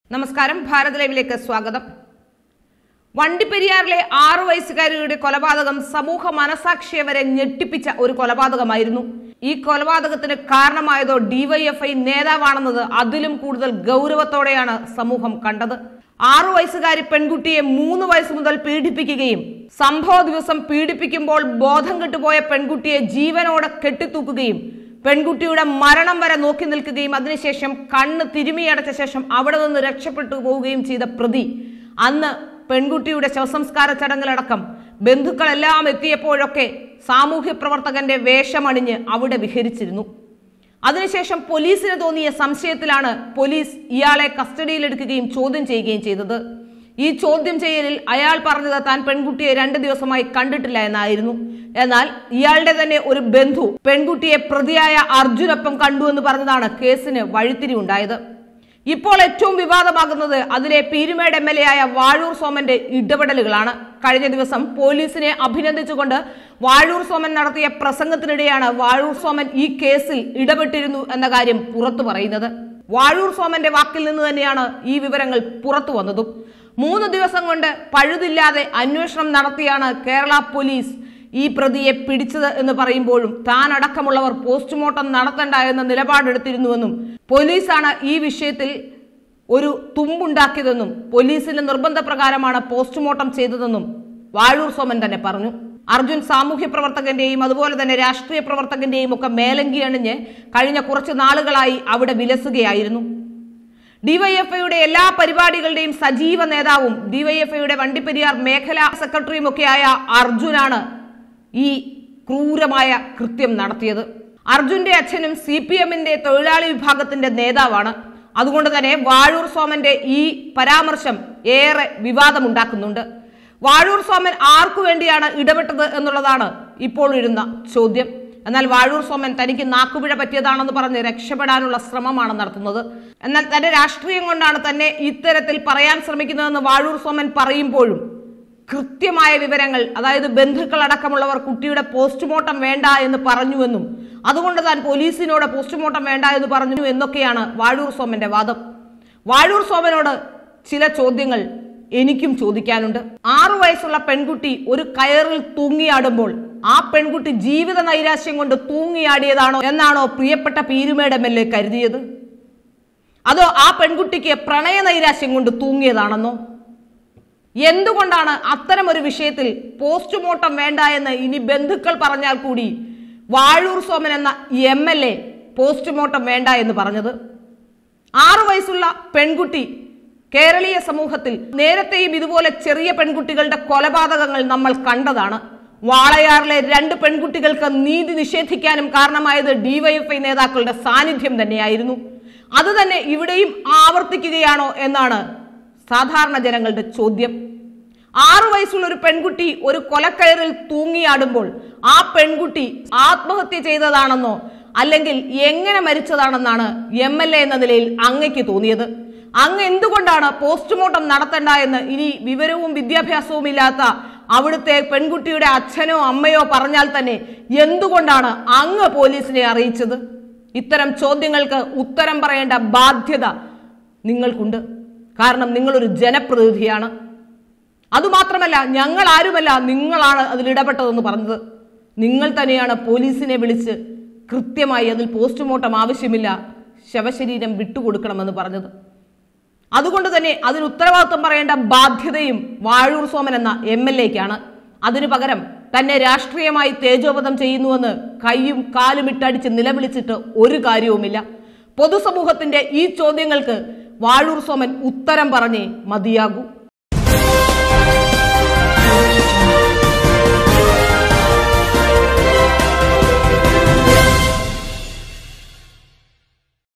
നമസ്കാരം ഭാരത് ലൈവിലേക്ക് സ്വാഗതം വണ്ടിപ്പെരിയാറിലെ ആറു വയസ്സുകാരിയുടെ കൊലപാതകം സമൂഹ മനസാക്ഷിയെ വരെ ഞെട്ടിപ്പിച്ച ഒരു കൊലപാതകമായിരുന്നു ഈ കൊലപാതകത്തിന് കാരണമായതോ ഡിവൈഎഫ്ഐ നേതാവാണെന്നത് അതിലും കൂടുതൽ ഗൗരവത്തോടെയാണ് സമൂഹം കണ്ടത് ആറു വയസ്സുകാരി പെൺകുട്ടിയെ മൂന്ന് വയസ്സ് മുതൽ പീഡിപ്പിക്കുകയും സംഭവ ദിവസം പീഡിപ്പിക്കുമ്പോൾ ബോധം കെട്ടുപോയ പെൺകുട്ടിയെ ജീവനോടെ കെട്ടിത്തൂക്കുകയും പെൺകുട്ടിയുടെ മരണം വരെ നോക്കി നിൽക്കുകയും അതിനുശേഷം കണ്ണ് തിരുമിയടച്ച ശേഷം അവിടെ നിന്ന് രക്ഷപ്പെട്ടു പോവുകയും ചെയ്ത പ്രതി അന്ന് പെൺകുട്ടിയുടെ ശവസംസ്കാര ചടങ്ങിലടക്കം ബന്ധുക്കളെല്ലാം എത്തിയപ്പോഴൊക്കെ സാമൂഹ്യ പ്രവർത്തകന്റെ വേഷമണിഞ്ഞ് അവിടെ വിഹരിച്ചിരുന്നു അതിനുശേഷം പോലീസിന് തോന്നിയ സംശയത്തിലാണ് പോലീസ് ഇയാളെ കസ്റ്റഡിയിലെടുക്കുകയും ചോദ്യം ചെയ്യുകയും ചെയ്തത് ഈ ചോദ്യം ചെയ്യലിൽ അയാൾ പറഞ്ഞത് താൻ പെൺകുട്ടിയെ രണ്ട് ദിവസമായി കണ്ടിട്ടില്ല എന്നായിരുന്നു എന്നാൽ ഇയാളുടെ തന്നെ ഒരു ബന്ധു പെൺകുട്ടിയെ പ്രതിയായ അർജുനൊപ്പം കണ്ടു എന്ന് പറഞ്ഞതാണ് കേസിന് വഴിത്തിരിവുണ്ടായത് ഇപ്പോൾ ഏറ്റവും വിവാദമാകുന്നത് അതിലെ പീരുമേട് എം എൽ എ ആയ വാഴൂർ സോമന്റെ ഇടപെടലുകളാണ് കഴിഞ്ഞ ദിവസം പോലീസിനെ അഭിനന്ദിച്ചുകൊണ്ട് വാഴൂർ സോമൻ നടത്തിയ പ്രസംഗത്തിനിടെയാണ് വാഴൂർ സോമൻ ഈ കേസിൽ ഇടപെട്ടിരുന്നു എന്ന കാര്യം പുറത്തു പറയുന്നത് വാഴൂർ സോമന്റെ വാക്കിൽ നിന്ന് തന്നെയാണ് ഈ വിവരങ്ങൾ പുറത്തു വന്നതും മൂന്ന് ദിവസം കൊണ്ട് പഴുതില്ലാതെ അന്വേഷണം നടത്തിയാണ് കേരള പോലീസ് ഈ പ്രതിയെ പിടിച്ചത് എന്ന് പറയുമ്പോഴും താൻ അടക്കമുള്ളവർ പോസ്റ്റ്മോർട്ടം നടത്തണ്ട എന്ന നിലപാടെടുത്തിരുന്നുവെന്നും പോലീസാണ് ഈ വിഷയത്തിൽ ഒരു തുമ്പുണ്ടാക്കിയതെന്നും പോലീസിന്റെ നിർബന്ധപ്രകാരമാണ് പോസ്റ്റ്മോർട്ടം ചെയ്തതെന്നും വാഴൂർ സോമൻ തന്നെ പറഞ്ഞു അർജുൻ സാമൂഹ്യ പ്രവർത്തകന്റെയും അതുപോലെ തന്നെ രാഷ്ട്രീയ പ്രവർത്തകന്റെയും ഒക്കെ മേലങ്കി അണിഞ്ഞ് കഴിഞ്ഞ കുറച്ച് നാളുകളായി അവിടെ വിലസുകയായിരുന്നു ഡിവൈഎഫ്ഐയുടെ എല്ലാ പരിപാടികളുടെയും സജീവ നേതാവും ഡിവൈഎഫ്ഐയുടെ വണ്ടിപ്പെരിയാർ മേഖലാ സെക്രട്ടറിയും ഒക്കെയായ അർജുനാണ് ഈ ക്രൂരമായ കൃത്യം നടത്തിയത് അർജുന്റെ അച്ഛനും സി പി എമ്മിന്റെ തൊഴിലാളി വിഭാഗത്തിന്റെ നേതാവാണ് അതുകൊണ്ട് തന്നെ വാഴൂർ സോമന്റെ ഈ പരാമർശം ഏറെ വിവാദമുണ്ടാക്കുന്നുണ്ട് വാഴൂർ സോമൻ ആർക്കു വേണ്ടിയാണ് ഇടപെട്ടത് എന്നുള്ളതാണ് ഇപ്പോൾ ഇരുന്ന ചോദ്യം എന്നാൽ വാഴൂർ സോമൻ തനിക്ക് നാക്കുപിഴ പറ്റിയതാണെന്ന് പറഞ്ഞ് രക്ഷപ്പെടാനുള്ള ശ്രമമാണ് നടത്തുന്നത് എന്നാൽ തന്റെ രാഷ്ട്രീയം കൊണ്ടാണ് തന്നെ ഇത്തരത്തിൽ പറയാൻ ശ്രമിക്കുന്നതെന്ന് വാഴൂർ സോമൻ പറയുമ്പോഴും കൃത്യമായ വിവരങ്ങൾ അതായത് ബന്ധുക്കൾ അടക്കമുള്ളവർ കുട്ടിയുടെ പോസ്റ്റ്മോർട്ടം വേണ്ട എന്ന് പറഞ്ഞുവെന്നും അതുകൊണ്ട് താൻ പോലീസിനോട് പോസ്റ്റ്മോർട്ടം വേണ്ട എന്ന് പറഞ്ഞു എന്നൊക്കെയാണ് വാഴൂർ സോമന്റെ വാദം വാഴൂർ സോമനോട് ചില ചോദ്യങ്ങൾ എനിക്കും ചോദിക്കാനുണ്ട് ആറു വയസ്സുള്ള പെൺകുട്ടി ഒരു കയറിൽ തൂങ്ങിയാടുമ്പോൾ ആ പെൺകുട്ടി ജീവിത നൈരാശ്യം കൊണ്ട് തൂങ്ങിയാടിയതാണോ എന്നാണോ പ്രിയപ്പെട്ട പീരുമേട് എം എൽ എ കരുതിയത് അതോ ആ പെൺകുട്ടിക്ക് പ്രണയ നൈരാശ്യം കൊണ്ട് തൂങ്ങിയതാണെന്നോ എന്തുകൊണ്ടാണ് അത്തരം ഒരു വിഷയത്തിൽ പോസ്റ്റ്മോർട്ടം വേണ്ട എന്ന് ഇനി ബന്ധുക്കൾ പറഞ്ഞാൽ കൂടി വാഴൂർ സോമൻ എന്ന എം എൽ എ പോസ്റ്റ്മോർട്ടം വേണ്ട എന്ന് പറഞ്ഞത് ആറു വയസ്സുള്ള പെൺകുട്ടി കേരളീയ സമൂഹത്തിൽ നേരത്തെയും ഇതുപോലെ ചെറിയ പെൺകുട്ടികളുടെ കൊലപാതകങ്ങൾ നമ്മൾ കണ്ടതാണ് വാളയാറിലെ രണ്ട് പെൺകുട്ടികൾക്ക് നീതി നിഷേധിക്കാനും കാരണമായത് ഡിവൈഎഫ്ഐ നേതാക്കളുടെ സാന്നിധ്യം തന്നെയായിരുന്നു അത് തന്നെ ഇവിടെയും ആവർത്തിക്കുകയാണോ എന്നാണ് സാധാരണ ജനങ്ങളുടെ ചോദ്യം ആറു വയസ്സുള്ള ഒരു പെൺകുട്ടി ഒരു കൊലക്കയറിൽ തൂങ്ങിയാടുമ്പോൾ ആ പെൺകുട്ടി ആത്മഹത്യ ചെയ്തതാണെന്നോ അല്ലെങ്കിൽ എങ്ങനെ മരിച്ചതാണെന്നാണ് എം എൽ എ എന്ന നിലയിൽ അങ്ങയ്ക്ക് തോന്നിയത് അങ്ങ് എന്തുകൊണ്ടാണ് പോസ്റ്റ്മോർട്ടം നടത്തണ്ട എന്ന് ഇനി വിവരവും വിദ്യാഭ്യാസവും ഇല്ലാത്ത അവിടുത്തെ പെൺകുട്ടിയുടെ അച്ഛനോ അമ്മയോ പറഞ്ഞാൽ തന്നെ എന്തുകൊണ്ടാണ് അങ്ങ് പോലീസിനെ അറിയിച്ചത് ഇത്തരം ചോദ്യങ്ങൾക്ക് ഉത്തരം പറയേണ്ട ബാധ്യത നിങ്ങൾക്കുണ്ട് കാരണം നിങ്ങളൊരു ജനപ്രതിനിധിയാണ് അതുമാത്രമല്ല ഞങ്ങൾ ആരുമല്ല നിങ്ങളാണ് അതിൽ ഇടപെട്ടതെന്ന് പറഞ്ഞത് നിങ്ങൾ തന്നെയാണ് പോലീസിനെ വിളിച്ച് കൃത്യമായി അതിൽ പോസ്റ്റ്മോർട്ടം ആവശ്യമില്ല ശവശരീരം വിട്ടുകൊടുക്കണമെന്ന് പറഞ്ഞത് അതുകൊണ്ട് തന്നെ അതിന് ഉത്തരവാദിത്വം പറയേണ്ട ബാധ്യതയും വാഴൂർ സോമൻ എന്ന എം എൽ എക്കാണ് അതിനു പകരം തന്നെ രാഷ്ട്രീയമായി തേജോവധം ചെയ്യുന്നുവെന്ന് കൈയും കാലും ഇട്ടടിച്ച് നിലവിളിച്ചിട്ട് ഒരു കാര്യവുമില്ല പൊതുസമൂഹത്തിന്റെ ഈ ചോദ്യങ്ങൾക്ക് വാഴൂർ സോമൻ ഉത്തരം പറഞ്ഞേ മതിയാകൂ